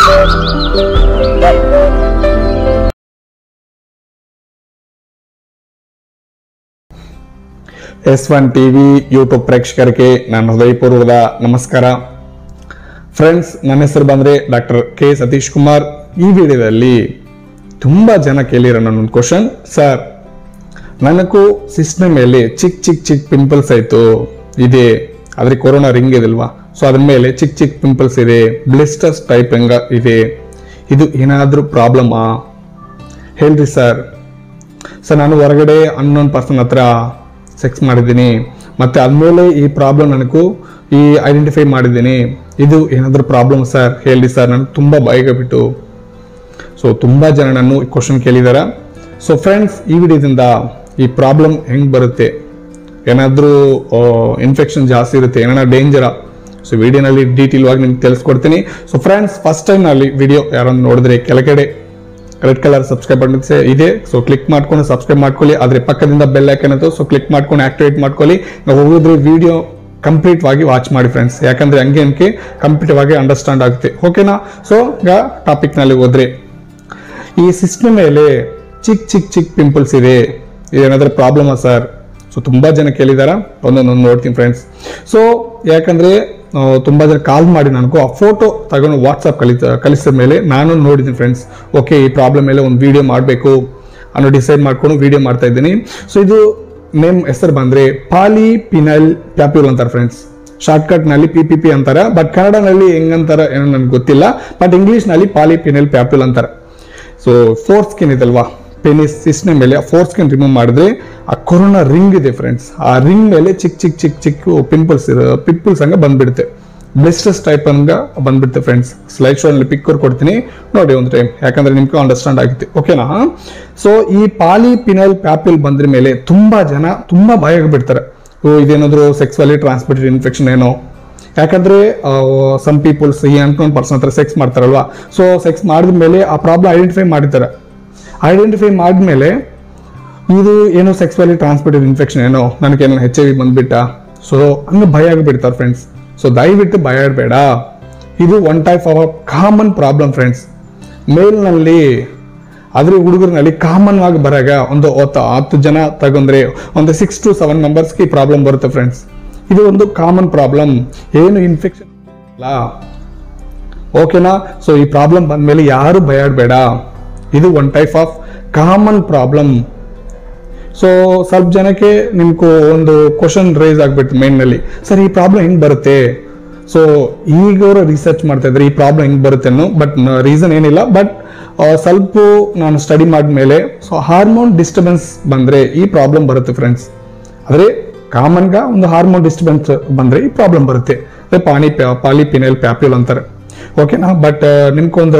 S one T V YouTube ಪ್ರೇಕ್ಷಕರಿಗೆ ನನ್ನ ಹೃದಯಪೂರ್ವಕದ ನಮಸ್ಕಾರ ಫ್ರೆಂಡ್ಸ್ ನನ್ನ ಹೆಸರು ಬಂದರೆ ಡಾಕ್ಟರ್ ಕೆ ಸತೀಶ್ ಕುಮಾರ್ ಈ ವಿಡಿಯೋದಲ್ಲಿ ತುಂಬ ಜನ ಕೇಳಿರೋ ನನ್ನೊಂದು ಕ್ವಶನ್ ಸರ್ ನನಗೂ ಸಿಸ್ಟಮ್ ಮೇಲೆ ಚಿಕ್ಕ ಚಿಕ್ಕ ಚಿಕ್ಕ ಪಿಂಪಲ್ಸ್ ಆಯಿತು ಇದೆ ಆದರೆ ಕೊರೋನಾ ರಿಂಗ್ ಇದಲ್ವಾ ಸೊ ಅದ್ರ ಮೇಲೆ ಚಿಕ್ಕ ಚಿಕ್ಕ ಪಿಂಪಲ್ಸ್ ಇದೆ ಬ್ಲಿಸ್ಟರ್ಸ್ ಟೈಪ್ ಹೆಂಗ ಇದೆ ಇದು ಏನಾದರೂ ಪ್ರಾಬ್ಲಮಾ ಹೇಳ್ರಿ ಸರ್ ಸರ್ ನಾನು ಹೊರಗಡೆ ಅನ್ನೋನ್ ಪರ್ಸನ್ ಹತ್ರ ಸೆಕ್ಸ್ ಮಾಡಿದ್ದೀನಿ ಮತ್ತೆ ಆದ್ಮೇಲೆ ಈ ಪ್ರಾಬ್ಲಮ್ ನನಗೂ ಈ ಐಡೆಂಟಿಫೈ ಮಾಡಿದ್ದೀನಿ ಇದು ಏನಾದರೂ ಪ್ರಾಬ್ಲಮ್ ಸರ್ ಹೇಳಿ ಸರ್ ನಾನು ತುಂಬ ಭಯಗ ಬಿಟ್ಟು ಸೊ ತುಂಬ ಜನ ನಾನು ಕ್ವಶನ್ ಕೇಳಿದಾರ ಸೊ ಫ್ರೆಂಡ್ಸ್ ಈ ವಿಡಿಯೋದಿಂದ ಈ ಪ್ರಾಬ್ಲಮ್ ಹೆಂಗೆ ಬರುತ್ತೆ ಏನಾದರೂ ಇನ್ಫೆಕ್ಷನ್ ಜಾಸ್ತಿ ಇರುತ್ತೆ ಏನಾರ ಡೇಂಜರಾ ಸೊ ವಿಡಿಯೋನಲ್ಲಿ ಡೀಟೇಲ್ ಆಗಿ ನಿಮ್ಗೆ ತಿಳಿಸ್ಕೊಡ್ತೀನಿ ಸೊ ಫ್ರೆಂಡ್ಸ್ ಫಸ್ಟ್ ಟೈಮ್ ನಲ್ಲಿ ವಿಡಿಯೋ ಯಾರನ್ನು ನೋಡಿದ್ರೆ ಕೆಳಗಡೆ ರೆಡ್ ಕಲರ್ ಸಬ್ಸ್ಕ್ರೈಬ್ ಬಟನ್ ಇದೆ ಸೊ ಕ್ಲಿಕ್ ಮಾಡ್ಕೊಂಡು ಸಬ್ಸ್ಕ್ರೈಬ್ ಮಾಡ್ಕೊಳ್ಳಿ ಅದ್ರ ಪಕ್ಕದಿಂದ ಬೆಲ್ ಐಕನ್ ಅಂತ ಸೊ ಕ್ಲಿಕ್ ಮಾಡ್ಕೊಂಡು ಆಕ್ಟಿವೇಟ್ ಮಾಡ್ಕೊಳ್ಳಿ ನಾವು ಹೋಗಿದ್ರೆ ವಿಡಿಯೋ ಕಂಪ್ಲೀಟ್ ಆಗಿ ವಾಚ್ ಮಾಡಿ ಫ್ರೆಂಡ್ಸ್ ಯಾಕಂದ್ರೆ ಹಂಗೆ ಹಂಗೆ ಕಂಪ್ಲೀಟ್ ಆಗಿ ಅಂಡರ್ಸ್ಟ್ಯಾಂಡ್ ಆಗುತ್ತೆ ಓಕೆನಾ ಸೊ ಈಗ ಟಾಪಿಕ್ ನಲ್ಲಿ ಹೋದ್ರೆ ಈ ಸಿಸ್ಟಮ್ ಮೇಲೆ ಚಿಕ್ಕ ಚಿಕ್ಕ ಚಿಕ್ಕ ಪಿಂಪಲ್ಸ್ ಇದೆ ಇದೇನಾದ್ರೂ ಪ್ರಾಬ್ಲಮಾ ಸರ್ ಸೊ ತುಂಬಾ ಜನ ಕೇಳಿದಾರ ಒಂದೊಂದೊಂದು ನೋಡ್ತೀನಿ ಫ್ರೆಂಡ್ಸ್ ಸೊ ಯಾಕಂದ್ರೆ ಆ, ತುಂಬಾ ಜನ ಕಾಲ್ ಮಾಡಿ ನನಗೂ ಆ ಫೋಟೋ ತಗೊಂಡು ವಾಟ್ಸಪ್ ಕಲಿ ಕಲಿಸಿದ ಮೇಲೆ ನಾನು ನೋಡಿದ್ದೀನಿ ಫ್ರೆಂಡ್ಸ್ ಓಕೆ ಈ ಪ್ರಾಬ್ಲಮ್ ಮೇಲೆ ಒಂದು ವಿಡಿಯೋ ಮಾಡಬೇಕು ಅನ್ನೋ ಡಿಸೈಡ್ ಮಾಡ್ಕೊಂಡು ವಿಡಿಯೋ ಮಾಡ್ತಾ ಇದ್ದೀನಿ ಸೊ ಇದು ನೇಮ್ ಹೆಸರು ಬಂದ್ರೆ ಪಾಲಿ ಪಿನಲ್ ಪ್ಯಾಪ್ಯೂಲ್ ಅಂತಾರೆ ಫ್ರೆಂಡ್ಸ್ ಶಾರ್ಟ್ಕಟ್ ನಲ್ಲಿ ಪಿ ಪಿ ಪಿ ಅಂತಾರೆ ಬಟ್ ಕನ್ನಡನಲ್ಲಿ ಹೆಂಗಂತಾರ ಏನೋ ನನಗೆ ಗೊತ್ತಿಲ್ಲ ಬಟ್ ಇಂಗ್ಲಿಷ್ ನಲ್ಲಿ ಪಾಲಿ ಪಿನಲ್ ಪ್ಯಾಪ್ಯೂಲ್ ಅಂತಾರೆ ಸೊ ಫೋರ್ ಸ್ಕಿನ್ ಇದಲ್ವಾ ಪೆನಿಸ್ ಸಿಸ್ಟಮ್ ಮೇಲೆ ಫೋರ್ ಸ್ಕಿನ್ ರಿಮೂವ್ ಮಾಡಿದ್ರೆ ಆ ಕೊರೋನಾ ರಿಂಗ್ ಇದೆ ಫ್ರೆಂಡ್ಸ್ ಆ ರಿಂಗ್ ಮೇಲೆ ಚಿಕ್ಕ ಚಿಕ್ಕ ಚಿಕ್ಕ ಚಿಕ್ಕ ಪಿಂಪಲ್ಸ್ ಪಿಂಪಲ್ಸ್ ಹಂಗ ಬಂದ್ಬಿಡುತ್ತೆ ಬ್ಲಿಸ್ಟರ್ಸ್ ಟೈಪ್ ಹಂಗ ಬಂದ್ಬಿಡುತ್ತೆ ಫ್ರೆಂಡ್ಸ್ ಸ್ಲೈಡ್ ಶೋ ಅಲ್ಲಿ ಪಿಕ್ಕರ್ ಕೊಡ್ತೀನಿ ನೋಡಿ ಒಂದು ಟೈಮ್ ಯಾಕಂದ್ರೆ ನಿಮ್ಗೆ ಅಂಡರ್ಸ್ಟ್ಯಾಂಡ್ ಆಗುತ್ತೆ ಓಕೆನಾ ಸೊ ಈ ಪಾಲಿ ಪಿನಲ್ ಪ್ಯಾಪಿಲ್ ಬಂದ್ರ ಮೇಲೆ ತುಂಬಾ ಜನ ತುಂಬಾ ಭಯ ಬಿಡ್ತಾರೆ ಓ ಇದೇನಾದ್ರು ಸೆಕ್ಸ್ವಲಿ ಟ್ರಾನ್ಸ್ಮಿಟೆಡ್ ಇನ್ಫೆಕ್ಷನ್ ಏನೋ ಯಾಕಂದ್ರೆ ಸಮ್ ಪೀಪಲ್ಸ್ ಈ ಅನ್ಕೊಂಡ್ ಪರ್ಸನ್ ಹತ್ರ ಸೆಕ್ಸ್ ಮಾಡ್ತಾರಲ್ವಾ ಸೊ ಸೆಕ್ಸ್ ಮಾಡಿದ ಮೇಲೆ ಆ ಪ್ರಾಬ್ಲಮ್ ಐಡೆಂಟಿಫೈ ಮಾಡಿದ್ದಾರೆ ಐಡೆಂಟಿಫೈ ಮಾಡಿದ್ಮೇಲೆ ಇದು ಏನು ಸೆಕ್ಸ್ವಲಿ ಟ್ರಾನ್ಸ್ಮಿಟೆಡ್ ಇನ್ಫೆಕ್ಷನ್ ಏನೋ ನನಗೇನೋ ಹೆಚ್ ಐ ವಿ ಬಂದ್ಬಿಟ್ಟ ಸೊ ಹಂಗೆ ಭಯ ಆಗಿಬಿಡ್ತಾರೆ ಫ್ರೆಂಡ್ಸ್ ಸೊ ದಯವಿಟ್ಟು ಭಯ ಇಡಬೇಡ ಇದು one type of common problem friends ಮೇಲ್ನಲ್ಲಿ ಅದ್ರ ಹುಡುಗರಿನಲ್ಲಿ ಕಾಮನ್ ಆಗಿ ಬರಾಗ ಒಂದು ಹತ್ತು ಹತ್ತು ಜನ ತಗೊಂಡ್ರೆ ಒಂದು ಸಿಕ್ಸ್ ಟು ಸೆವೆನ್ ಮೆಂಬರ್ಸ್ಗೆ ಈ ಪ್ರಾಬ್ಲಮ್ ಬರುತ್ತೆ ಫ್ರೆಂಡ್ಸ್ ಇದು ಒಂದು ಕಾಮನ್ ಪ್ರಾಬ್ಲಮ್ ಏನು ಇನ್ಫೆಕ್ಷನ್ ಇಲ್ಲ ಓಕೆನಾ ಸೊ ಈ ಪ್ರಾಬ್ಲಮ್ ಬಂದ್ಮೇಲೆ ಯಾರು ಭಯಬೇಡ ಇದು one type of common problem so ಸ್ವಲ್ಪ ಜನಕ್ಕೆ ನಿಮ್ಗೆ ಒಂದು ಕ್ವಶನ್ ರೇಸ್ ಆಗ್ಬಿಟ್ಟು ಮೇನ್ನಲ್ಲಿ ಸರ್ ಈ ಪ್ರಾಬ್ಲಮ್ ಹೆಂಗ್ ಬರುತ್ತೆ ಸೊ ಈಗ ಅವರು ರಿಸರ್ಚ್ ಮಾಡ್ತಾ ಇದ್ದಾರೆ ಈ ಪ್ರಾಬ್ಲಮ್ ಹೆಂಗ್ ಬರುತ್ತೆ ಅನ್ನೋ ಬಟ್ ರೀಸನ್ ಏನಿಲ್ಲ ಬಟ್ ಸ್ವಲ್ಪ ನಾನು ಸ್ಟಡಿ ಮಾಡಿದ್ಮೇಲೆ ಸೊ ಹಾರ್ಮೋನ್ ಡಿಸ್ಟರ್ಬೆನ್ಸ್ ಬಂದ್ರೆ ಈ ಪ್ರಾಬ್ಲಮ್ ಬರುತ್ತೆ ಫ್ರೆಂಡ್ಸ್ ಆದರೆ ಕಾಮನ್ಗ ಒಂದು ಹಾರ್ಮೋನ್ ಡಿಸ್ಟರ್ಬೆನ್ಸ್ ಬಂದ್ರೆ ಈ ಪ್ರಾಬ್ಲಮ್ ಬರುತ್ತೆ ಅದೇ ಪಾನಿ ಪಾಲಿಪಿನಲ್ ಪ್ಯಾಪ್ಯೂಲ್ ಅಂತಾರೆ ಓಕೆನಾ ಬಟ್ ನಿಮ್ಗೊಂದು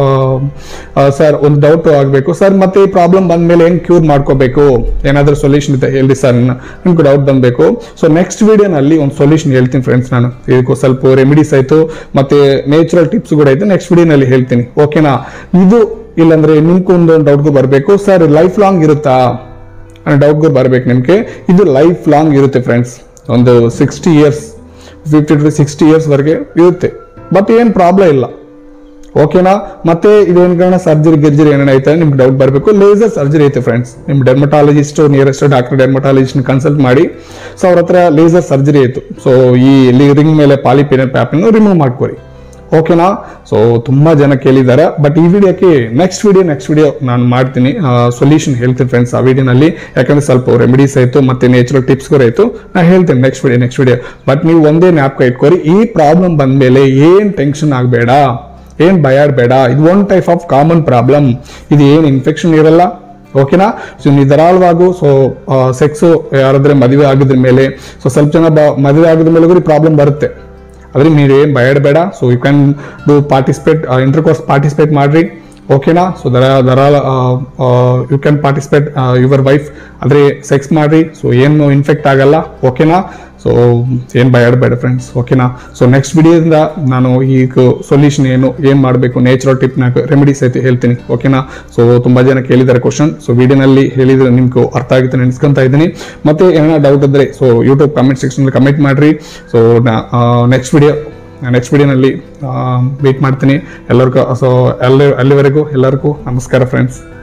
ಸರ್ ಒಂದು ಡೌಟ್ ಆಗಬೇಕು ಸರ್ ಮತ್ತೆ ಈ ಪ್ರಾಬ್ಲಮ್ ಬಂದ್ಮೇಲೆ ಹೆಂಗ್ ಕ್ಯೂರ್ ಮಾಡ್ಕೋಬೇಕು ಏನಾದ್ರೂ ಸೊಲ್ಯೂಷನ್ ಇದೆ ಹೇಳಿ ಸರ್ ನಿಮ್ಗೆ ಡೌಟ್ ಬಂದಬೇಕು ಸೊ ನೆಕ್ಸ್ಟ್ ವಿಡಿಯೋನಲ್ಲಿ ಒಂದು ಸೊಲ್ಯೂಷನ್ ಹೇಳ್ತೀನಿ ಫ್ರೆಂಡ್ಸ್ ನಾನು ಇದಕ್ಕೂ ಸ್ವಲ್ಪ ರೆಮಿಡೀಸ್ ಆಯ್ತು ಮತ್ತೆ ನೇಚರಲ್ ಟಿಪ್ಸ್ ಕೂಡ ಆಯ್ತು ನೆಕ್ಸ್ಟ್ ವಿಡಿಯೋನಲ್ಲಿ ಹೇಳ್ತೀನಿ ಓಕೆನಾ ಇದು ಇಲ್ಲಾಂದ್ರೆ ನಿಮ್ಗೊಂದು ಡೌಟ್ಗೂ ಬರಬೇಕು ಸರ್ ಲೈಫ್ ಲಾಂಗ್ ಇರುತ್ತಾ ಡೌಟ್ಗೂ ಬರ್ಬೇಕು ನಿಮ್ಗೆ ಇದು ಲೈಫ್ ಲಾಂಗ್ ಇರುತ್ತೆ ಫ್ರೆಂಡ್ಸ್ ಒಂದು sixty years fifty to sixty years ವರೆಗೆ ಇರುತ್ತೆ ಬಟ್ ಏನು ಪ್ರಾಬ್ಲಮ್ ಇಲ್ಲ ಓಕೆನಾ ಮತ್ತೆ ಇದೇನ್ ಕಾರಣ ಸರ್ಜರಿ ಗಿರ್ಜರಿ ಏನೇನು ಐತೆ ನಿಮ್ಗೆ ಡೌಟ್ ಬರಬೇಕು ಲೇಸರ್ ಸರ್ಜರಿ ಐತೆ ಫ್ರೆಂಡ್ಸ್ ನಿಮ್ dermatologist nearest doctor dermatologist consult ಮಾಡಿ ಸೊ ಅವ್ರ ಹತ್ರ ಲೇಸರ್ ಸರ್ಜರಿ ಆಯ್ತು ಸೊ ಈ ರಿಂಗ್ ಮೇಲೆ ಪಾಲಿಪಿನ ಪ್ಯಾಪನ್ನು ರಿಮೂವ್ ಮಾಡ್ಕೊರಿ ಓಕೆನಾ ಸೊ ತುಂಬಾ ಜನ ಕೇಳಿದ್ದಾರೆ ಬಟ್ ಈ ವಿಡಿಯೋಕ್ಕೆ ನೆಕ್ಸ್ಟ್ ವಿಡಿಯೋ ನೆಕ್ಸ್ಟ್ ವಿಡಿಯೋ ನಾನು ಮಾಡ್ತೀನಿ ಸೊಲ್ಯೂಷನ್ ಹೇಳ್ತೀನಿ ಫ್ರೆಂಡ್ಸ್ ಆ ವಿಡಿಯೋನಲ್ಲಿ ಯಾಕಂದ್ರೆ ಸ್ವಲ್ಪ ರೆಮಿಡೀಸ್ ಆಯ್ತು ಮತ್ತೆ ನೇಚರಲ್ ಟಿಪ್ಸ್ಗಳು ಆಯ್ತು ನಾ ಹೇಳ್ತೀನಿ next video next video but ನೀವು ಒಂದೇ ಜ್ಞಾಪಕ ಇಟ್ಕೊರಿ ಈ ಪ್ರಾಬ್ಲಮ್ ಬಂದ್ಮೇಲೆ ಏನ್ ಟೆನ್ಷನ್ ಆಗಬೇಡ ಏನ್ ಭಯ ಬೇಡ ಇದು one type of common problem ಇದು ಏನ್ ಇನ್ಫೆಕ್ಷನ್ ಇರಲ್ಲ ಓಕೆನಾ ಸೊ ನಿಧಾನವಾಗು ಸೊ ಸೆಕ್ಸ್ ಯಾರಾದ್ರೆ ಮದುವೆ ಆಗಿದ್ರ ಮೇಲೆ ಸೊ ಸ್ವಲ್ಪ ಜನ ಬ- ಮದುವೆ ಆಗಿದ ಮೇಲೆ ಕೂಡ ಪ್ರಾಬ್ಲಮ್ ಬರುತ್ತೆ ಆದ್ರೆ ನೀವು ಏನು ಭಯಬೇಡ so you can do participate intercourse participate ಮಾಡ್ರಿ ಓಕೆನಾ ಸೊ ದರ ದರ you can participate your wife ಆದರೆ ಸೆಕ್ಸ್ ಮಾಡ್ರಿ ಸೊ ಏನು ಇನ್ಫೆಕ್ಟ್ ಆಗಲ್ಲ ಓಕೆನಾ ಸೊ ಏನು ಭಯಬೇಡ ಫ್ರೆಂಡ್ಸ್ ಓಕೆನಾ ಸೊ ನೆಕ್ಸ್ಟ್ ವಿಡಿಯೋದಿಂದ ನಾನು ಈಗ ಸೊಲ್ಯೂಷನ್ ಏನು ಏನು ಮಾಡಬೇಕು ನೇಚರಲ್ ಟಿಪ್ನಾಗ ರೆಮಿಡೀಸ್ ಐತೆ ಹೇಳ್ತೀನಿ ಓಕೆನಾ ಸೊ ತುಂಬ ಜನ ಕೇಳಿದ್ದಾರೆ ಕ್ವಶನ್ ಸೊ ವಿಡಿಯೋನಲ್ಲಿ ಹೇಳಿದ್ರೆ ನಿಮ್ಗೆ ಅರ್ಥ ಆಗುತ್ತೆ ನೆನೆಸ್ಕೊಂತ ಇದ್ದೀನಿ ಮತ್ತೆ ಏನಾರ ಡೌಟ್ ಇದ್ರೆ so YouTube comment section comment ಮಾಡ್ರಿ ಸೊ ನೆಕ್ಸ್ಟ್ ವಿಡಿಯೋ ನೆಕ್ಸ್ಟ್ ವಿಡಿಯೋನಲ್ಲಿ ಮೀಟ್ ಮಾಡ್ತೀನಿ ಎಲ್ಲರಿಗೂ ಸೊ ಅಲ್ಲಿ ಅಲ್ಲಿವರೆಗೂ ಎಲ್ಲರಿಗೂ ನಮಸ್ಕಾರ ಫ್ರೆಂಡ್ಸ್